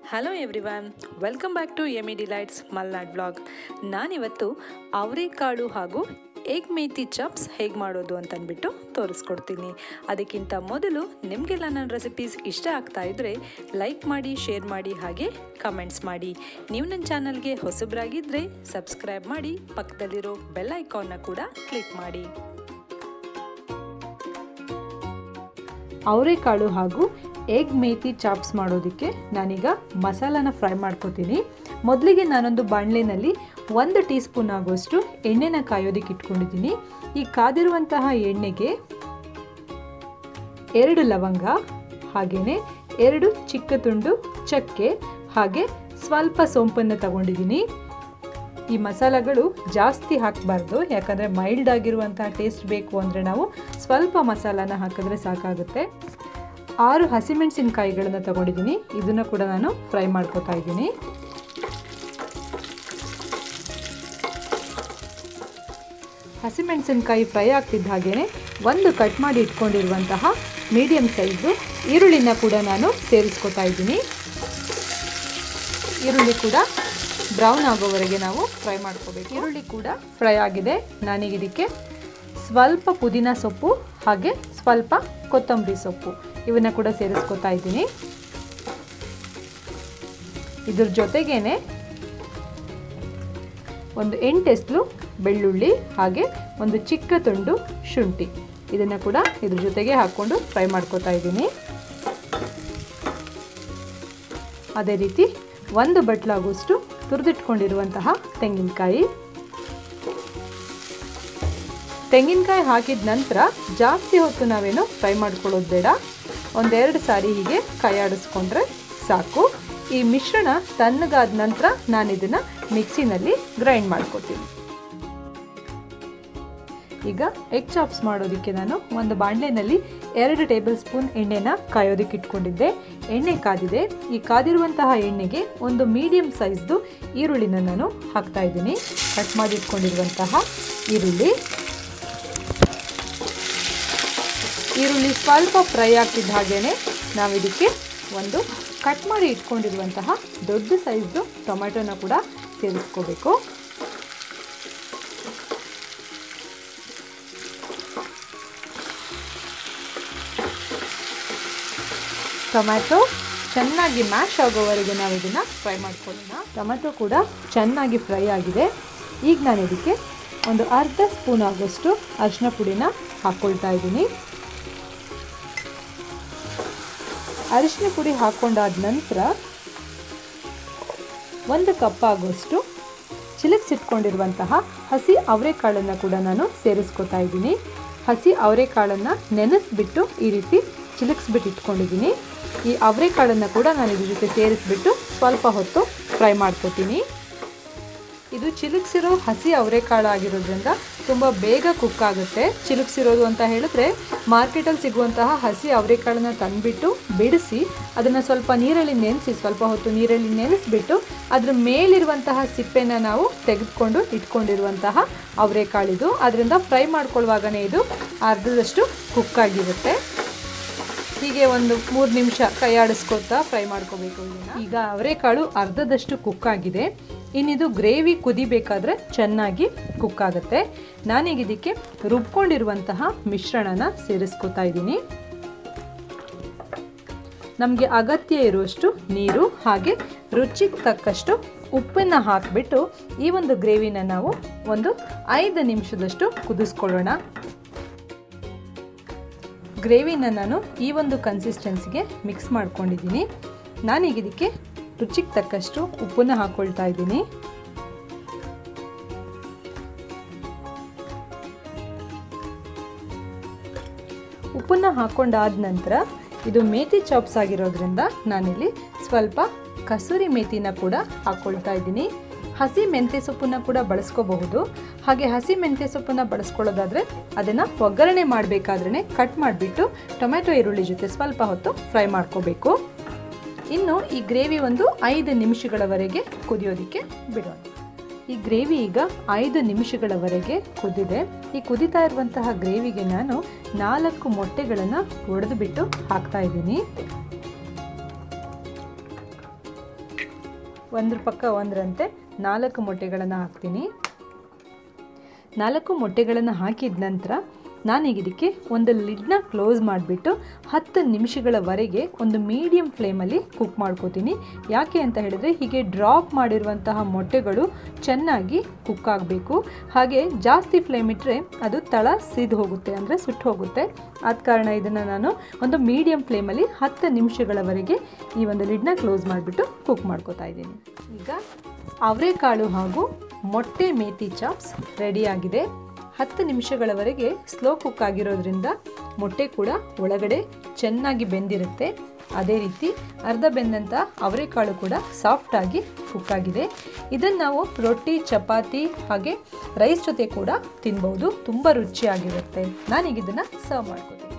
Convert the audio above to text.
hello everyone welcome back to Emi delights Malnad blog ನಾನಿವತ್ತು ಅವರೆಕಾಳು ಹಾಗೂ ಎಗ್ ಮೇಥಿ ಚಪ್ಸ್ ಹೇಗೆ ಮಾಡೋದು ಅಂತ ಅಂದ್ಬಿಟ್ಟು ತೋರಿಸ್ಕೊಡ್ತೀನಿ ಅದಕ್ಕಿಂತ ಮೊದಲು ನಿಮಗೆಲ್ಲ ನನ್ನ ರೆಸಿಪೀಸ್ ಇಷ್ಟ ಆಗ್ತಾ ಇದ್ದರೆ ಲೈಕ್ ಮಾಡಿ ಶೇರ್ ಮಾಡಿ ಹಾಗೆ ಕಮೆಂಟ್ಸ್ ಮಾಡಿ ನೀವು ನನ್ನ ಚಾನಲ್ಗೆ ಹೊಸಬ್ರಾಗಿದ್ದರೆ ಸಬ್ಸ್ಕ್ರೈಬ್ ಮಾಡಿ ಪಕ್ಕದಲ್ಲಿರೋ ಬೆಲ್ ಐಕಾನ್ನ ಕೂಡ ಕ್ಲಿಕ್ ಮಾಡಿ ಅವರೆಕಾಳು ಹಾಗೂ ಎಗ್ ಮೇಥಿ ಚಾಪ್ಸ್ ಮಾಡೋದಕ್ಕೆ ನಾನೀಗ ಮಸಾಲಾನ ಫ್ರೈ ಮಾಡ್ಕೋತೀನಿ ಮೊದಲಿಗೆ ನಾನೊಂದು ಬಾಣಲೆನಲ್ಲಿ ಒಂದು ಟೀ ಸ್ಪೂನ್ ಆಗುವಷ್ಟು ಎಣ್ಣೆನ ಕಾಯೋದಕ್ಕೆ ಇಟ್ಕೊಂಡಿದ್ದೀನಿ ಈ ಕಾದಿರುವಂತಹ ಎಣ್ಣೆಗೆ ಎರಡು ಲವಂಗ ಹಾಗೆಯೇ ಎರಡು ಚಿಕ್ಕ ತುಂಡು ಚಕ್ಕೆ ಹಾಗೆ ಸ್ವಲ್ಪ ಸೋಂಪನ್ನು ತಗೊಂಡಿದ್ದೀನಿ ಈ ಮಸಾಲೆಗಳು ಜಾಸ್ತಿ ಹಾಕಬಾರ್ದು ಯಾಕಂದರೆ ಮೈಲ್ಡ್ ಆಗಿರುವಂತಹ ಟೇಸ್ಟ್ ಬೇಕು ಅಂದರೆ ನಾವು ಸ್ವಲ್ಪ ಮಸಾಲಾನ ಹಾಕಿದ್ರೆ ಸಾಕಾಗುತ್ತೆ ಆರು ಹಸಿಮೆಣಸಿನಕಾಯಿಗಳನ್ನು ತಗೊಂಡಿದ್ದೀನಿ ಇದನ್ನು ಕೂಡ ನಾನು ಫ್ರೈ ಮಾಡ್ಕೋತಾ ಇದ್ದೀನಿ ಹಸಿಮೆಣಸಿನಕಾಯಿ ಫ್ರೈ ಆಗ್ತಿದ್ದ ಹಾಗೆಯೇ ಒಂದು ಕಟ್ ಮಾಡಿ ಇಟ್ಕೊಂಡಿರುವಂತಹ ಮೀಡಿಯಮ್ ಸೈಜು ಈರುಳ್ಳಿನ ಕೂಡ ನಾನು ಸೇರಿಸ್ಕೊತಾ ಇದ್ದೀನಿ ಈರುಳ್ಳಿ ಕೂಡ ಬ್ರೌನ್ ಆಗೋವರೆಗೆ ನಾವು ಫ್ರೈ ಮಾಡ್ಕೋಬೇಕು ಈರುಳ್ಳಿ ಕೂಡ ಫ್ರೈ ಆಗಿದೆ ನಾನೀಗ ಇದಕ್ಕೆ ಸ್ವಲ್ಪ ಪುದೀನ ಸೊಪ್ಪು ಹಾಗೆ ಸ್ವಲ್ಪ ಕೊತ್ತಂಬರಿ ಸೊಪ್ಪು ಇವನ್ನ ಕೂಡ ಸೇರಿಸ್ಕೊತಾ ಇದ್ದೀನಿ ಇದ್ರ ಜೊತೆಗೇನೆ ಒಂದು ಎಂಟೆಸ್ಲು ಬೆಳ್ಳುಳ್ಳಿ ಹಾಗೆ ಒಂದು ಚಿಕ್ಕ ತುಂಡು ಶುಂಠಿ ಇದನ್ನು ಕೂಡ ಇದ್ರ ಜೊತೆಗೆ ಹಾಕ್ಕೊಂಡು ಫ್ರೈ ಮಾಡ್ಕೋತಾ ಇದ್ದೀನಿ ಅದೇ ರೀತಿ ಒಂದು ಬಟ್ಲಾಗುವಷ್ಟು ತುರಿದಿಟ್ಕೊಂಡಿರುವಂತಹ ತೆಂಗಿನಕಾಯಿ ತೆಂಗಿನಕಾಯಿ ಹಾಕಿದ ನಂತರ ಜಾಸ್ತಿ ಹೊತ್ತು ನಾವೇನು ಫ್ರೈ ಮಾಡ್ಕೊಳ್ಳೋದು ಬೇಡ ಒಂದೆರಡು ಸಾರಿ ಹೀಗೆ ಕೈಯಾಡಿಸ್ಕೊಂಡ್ರೆ ಸಾಕು ಈ ಮಿಶ್ರಣ ತಣ್ಣಗಾದ ನಂತರ ನಾನು ಇದನ್ನು ಮಿಕ್ಸಿನಲ್ಲಿ ಗ್ರೈಂಡ್ ಮಾಡ್ಕೊತೀನಿ ಈಗ ಎಗ್ ಚಾಪ್ಸ್ ಮಾಡೋದಕ್ಕೆ ನಾನು ಒಂದು ಬಾಣಲೆನಲ್ಲಿ ಎರಡು ಟೇಬಲ್ ಸ್ಪೂನ್ ಎಣ್ಣೆನ ಕಾಯೋದಕ್ಕೆ ಇಟ್ಕೊಂಡಿದ್ದೆ ಎಣ್ಣೆ ಕಾದಿದೆ ಈ ಕಾದಿರುವಂತಹ ಎಣ್ಣೆಗೆ ಒಂದು ಮೀಡಿಯಂ ಸೈಜ್ದು ಈರುಳ್ಳಿನ ನಾನು ಹಾಕ್ತಾ ಇದ್ದೀನಿ ಕಟ್ ಮಾಡಿ ಇಟ್ಕೊಂಡಿರುವಂತಹ ಈರುಳ್ಳಿ ಈರುಳ್ಳಿ ಸ್ವಲ್ಪ ಫ್ರೈ ಆಗ್ತಿದ್ದ ಹಾಗೇನೆ ನಾವಿದಕ್ಕೆ ಒಂದು ಕಟ್ ಮಾಡಿ ಇಟ್ಕೊಂಡಿರುವಂತಹ ದೊಡ್ಡ ಸೈಜ್ದು ಟೊಮೆಟೊನ ಕೂಡ ಸೇರಿಸ್ಕೋಬೇಕು ಟೊಮ್ಯಾಟೊ ಚೆನ್ನಾಗಿ ಮ್ಯಾಶ್ ಆಗೋವರೆಗೆ ನಾವು ಇದನ್ನು ಫ್ರೈ ಮಾಡ್ಕೊಳ್ಳೋಣ ಟೊಮೆಟೊ ಕೂಡ ಚೆನ್ನಾಗಿ ಫ್ರೈ ಆಗಿದೆ ಈಗ ನಾನು ಇದಕ್ಕೆ ಒಂದು ಅರ್ಧ ಸ್ಪೂನ್ ಆಗೋಷ್ಟು ಅರಿಶಿನ ಪುಡಿನ ಹಾಕ್ಕೊಳ್ತಾ ಇದ್ದೀನಿ ಅರಿಶಿನ ಪುಡಿ ಹಾಕ್ಕೊಂಡಾದ ನಂತರ ಒಂದು ಕಪ್ ಆಗೋಷ್ಟು ಚಿಲಕ್ಸಿಟ್ಕೊಂಡಿರುವಂತಹ ಹಸಿ ಅವರೆಕಾಳನ್ನು ಕೂಡ ನಾನು ಸೇರಿಸ್ಕೊತಾ ಇದ್ದೀನಿ ಹಸಿ ಅವರೆಕಾಳನ್ನು ನೆನೆಸ್ಬಿಟ್ಟು ಈ ರೀತಿ ಚಿಲಕ್ಸ್ಬಿಟ್ಟು ಇಟ್ಕೊಂಡಿದ್ದೀನಿ ಈ ಅವರೆಕಾಳನ್ನು ಕೂಡ ನಾನು ಇದ್ರ ಜೊತೆ ಸೇರಿಸ್ಬಿಟ್ಟು ಸ್ವಲ್ಪ ಹೊತ್ತು ಫ್ರೈ ಮಾಡ್ಕೊತೀನಿ ಇದು ಚಿಲುಕ್ಸಿರೋ ಹಸಿ ಅವರೆಕಾಳು ಆಗಿರೋದ್ರಿಂದ ತುಂಬ ಬೇಗ ಕುಕ್ ಆಗುತ್ತೆ ಚಿಲುಕ್ಸಿರೋದು ಅಂತ ಹೇಳಿದ್ರೆ ಮಾರ್ಕೆಟಲ್ಲಿ ಸಿಗುವಂತಹ ಹಸಿ ಅವರೆಕಾಳನ್ನ ತಂದುಬಿಟ್ಟು ಬಿಡಿಸಿ ಅದನ್ನು ಸ್ವಲ್ಪ ನೀರಲ್ಲಿ ನೆನೆಸಿ ಸ್ವಲ್ಪ ಹೊತ್ತು ನೀರಲ್ಲಿ ನೆನೆಸಿಬಿಟ್ಟು ಅದ್ರ ಮೇಲಿರುವಂತಹ ಸಿಪ್ಪೆನ ನಾವು ತೆಗೆದುಕೊಂಡು ಇಟ್ಕೊಂಡಿರುವಂತಹ ಅವರೆಕಾಳಿದು ಅದರಿಂದ ಫ್ರೈ ಮಾಡ್ಕೊಳ್ಳುವಾಗನೇ ಇದು ಅರ್ಧದಷ್ಟು ಕುಕ್ ಆಗಿರುತ್ತೆ ಹೀಗೆ ಒಂದು ಮೂರು ನಿಮಿಷ ಕೈಯಾಡಿಸ್ಕೊತಾ ಫ್ರೈ ಮಾಡ್ಕೋಬೇಕು ಇದನ್ನು ಈಗ ಅವರೆಕಾಳು ಅರ್ಧದಷ್ಟು ಕುಕ್ ಆಗಿದೆ ಇನ್ನಿದು ಗ್ರೇವಿ ಕುದಿಬೇಕಾದ್ರೆ ಚೆನ್ನಾಗಿ ಕುಕ್ ಆಗುತ್ತೆ ನಾನೀಗ ಇದಕ್ಕೆ ರುಬ್ಕೊಂಡಿರುವಂತಹ ಮಿಶ್ರಣನ ಸೇರಿಸ್ಕೊತಾ ಇದ್ದೀನಿ ನಮಗೆ ಅಗತ್ಯ ಇರುವಷ್ಟು ನೀರು ಹಾಗೆ ರುಚಿಗೆ ತಕ್ಕಷ್ಟು ಉಪ್ಪನ್ನು ಹಾಕಿಬಿಟ್ಟು ಈ ಒಂದು ಗ್ರೇವಿನ ನಾವು ಒಂದು ಐದು ನಿಮಿಷದಷ್ಟು ಕುದಿಸ್ಕೊಳ್ಳೋಣ ಗ್ರೇವಿನ ನಾನು ಈ ಒಂದು ಕನ್ಸಿಸ್ಟೆನ್ಸಿಗೆ ಮಿಕ್ಸ್ ಮಾಡ್ಕೊಂಡಿದ್ದೀನಿ ನಾನೀಗ ಇದಕ್ಕೆ ರುಚಿಗೆ ತಕ್ಕಷ್ಟು ಉಪ್ಪನ್ನು ಹಾಕ್ಕೊಳ್ತಾ ಇದ್ದೀನಿ ಉಪ್ಪನ್ನು ಹಾಕ್ಕೊಂಡಾದ ನಂತರ ಇದು ಮೇಥಿ ಚಾಪ್ಸ್ ಆಗಿರೋದ್ರಿಂದ ನಾನಿಲ್ಲಿ ಸ್ವಲ್ಪ ಕಸೂರಿ ಮೇಥಿನ ಕೂಡ ಹಾಕ್ಕೊಳ್ತಾ ಇದ್ದೀನಿ ಹಸಿ ಮೆಂತ್ಯ ಸೊಪ್ಪನ್ನು ಕೂಡ ಬಳಸ್ಕೋಬಹುದು ಹಾಗೆ ಹಸಿ ಮೆಂತ್ಯ ಸೊಪ್ಪನ್ನು ಬಳಸ್ಕೊಳ್ಳೋದಾದರೆ ಅದನ್ನು ಒಗ್ಗರಣೆ ಮಾಡಬೇಕಾದ್ರೆ ಕಟ್ ಮಾಡಿಬಿಟ್ಟು ಟೊಮೆಟೊ ಈರುಳ್ಳಿ ಜೊತೆ ಸ್ವಲ್ಪ ಹೊತ್ತು ಫ್ರೈ ಮಾಡ್ಕೋಬೇಕು ಇನ್ನು ಈ ಗ್ರೇವಿ ಒಂದು ಐದು ನಿಮಿಷಗಳವರೆಗೆ ಕುದಿಯೋದಕ್ಕೆ ಬಿಡೋಣ ಈ ಗ್ರೇವಿ ಈಗ ಐದು ನಿಮಿಷಗಳವರೆಗೆ ಕುದಿದೆ ಈ ಕುದಿತಾ ಇರುವಂತಹ ಗ್ರೇವಿಗೆ ನಾನು ನಾಲ್ಕು ಮೊಟ್ಟೆಗಳನ್ನು ಒಡೆದು ಬಿಟ್ಟು ಹಾಕ್ತಾ ಇದ್ದೀನಿ ಒಂದ್ರ ಪಕ್ಕ ಒಂದರಂತೆ ನಾಲ್ಕು ಮೊಟ್ಟೆಗಳನ್ನು ಹಾಕ್ತೀನಿ ನಾಲ್ಕು ಮೊಟ್ಟೆಗಳನ್ನು ಹಾಕಿದ ನಂತರ ನಾನೀಗ ಇದಕ್ಕೆ ಒಂದು ಲಿಡ್ನ ಕ್ಲೋಸ್ ಮಾಡಿಬಿಟ್ಟು ಹತ್ತು ನಿಮಿಷಗಳವರೆಗೆ ಒಂದು ಮೀಡಿಯಮ್ ಫ್ಲೇಮಲ್ಲಿ ಕುಕ್ ಮಾಡ್ಕೋತೀನಿ ಯಾಕೆ ಅಂತ ಹೇಳಿದರೆ ಹೀಗೆ ಡ್ರಾಪ್ ಮಾಡಿರುವಂತಹ ಮೊಟ್ಟೆಗಳು ಚೆನ್ನಾಗಿ ಕುಕ್ ಆಗಬೇಕು ಹಾಗೆ ಜಾಸ್ತಿ ಫ್ಲೇಮ್ ಇಟ್ಟರೆ ಅದು ತಳ ಸಿದು ಹೋಗುತ್ತೆ ಅಂದರೆ ಸುಟ್ಟು ಹೋಗುತ್ತೆ ಆದ ಕಾರಣ ಇದನ್ನು ನಾನು ಒಂದು ಮೀಡಿಯಮ್ ಫ್ಲೇಮಲ್ಲಿ ಹತ್ತು ನಿಮಿಷಗಳವರೆಗೆ ಈ ಒಂದು ಲಿಡ್ನ ಕ್ಲೋಸ್ ಮಾಡಿಬಿಟ್ಟು ಕುಕ್ ಮಾಡ್ಕೋತಾ ಇದ್ದೀನಿ ಈಗ ಅವರೆಕಾಳು ಹಾಗೂ ಮೊಟ್ಟೆ ಮೇಥಿ ಚಾಪ್ಸ್ ರೆಡಿಯಾಗಿದೆ ಹತ್ತು ನಿಮಿಷಗಳವರೆಗೆ ಸ್ಲೋ ಕುಕ್ ಆಗಿರೋದ್ರಿಂದ ಮೊಟ್ಟೆ ಕೂಡ ಒಳಗಡೆ ಚೆನ್ನಾಗಿ ಬೆಂದಿರುತ್ತೆ ಅದೇ ರೀತಿ ಅರ್ಧ ಬೆಂದಂಥ ಅವರೆಕಾಳು ಕೂಡ ಸಾಫ್ಟಾಗಿ ಕುಕ್ ಆಗಿದೆ ಇದನ್ನು ನಾವು ರೊಟ್ಟಿ ಚಪಾತಿ ಹಾಗೆ ರೈಸ್ ಜೊತೆ ಕೂಡ ತಿನ್ಬೋದು ತುಂಬ ರುಚಿಯಾಗಿರುತ್ತೆ ನಾನೀಗ ಇದನ್ನು ಸರ್ವ್ ಮಾಡ್ಕೋತೀನಿ